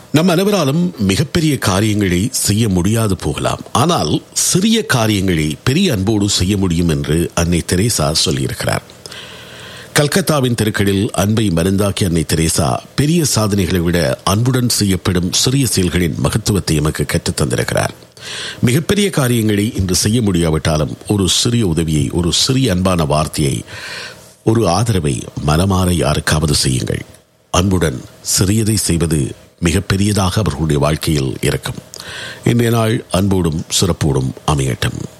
நம் அனைவராலும் மிகப்பெரிய காரியங்களை செய்ய முடியாது போகலாம் ஆனால் சிறிய காரியங்களை பெரிய அன்போடு செய்ய முடியும் என்று அன்னை தெரேசா சொல்லியிருக்கிறார் கல்கத்தாவின் தெருக்களில் அன்பை மருந்தாக்கிய அன்னை தெரேசா பெரிய சாதனைகளை விட அன்புடன் செய்யப்படும் சிறிய செயல்களின் மகத்துவத்தை எமக்கு கற்றுத் தந்திருக்கிறார் மிகப்பெரிய காரியங்களை இன்று செய்ய முடியாவிட்டாலும் ஒரு சிறிய உதவியை ஒரு சிறிய அன்பான வார்த்தையை ஒரு ஆதரவை மனமாற யாருக்காவது செய்யுங்கள் அன்புடன் சிறியதை செய்வது மிகப்பெரியதாக அவர்களுடைய வாழ்க்கையில் இருக்கும் இன்றைய நாள் அன்போடும் சிறப்போடும் அமையட்டும்